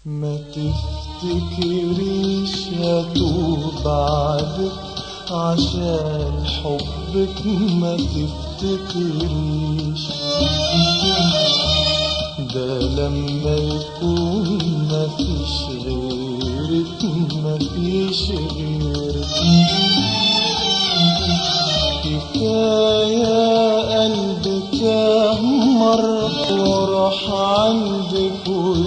ما تفتكريش هتوب بعدك عشان حبك ما تفتكريش ده لما يكون مفيش غيرك مفيش غيرك كفاية قلبك يا مرة واروح عندك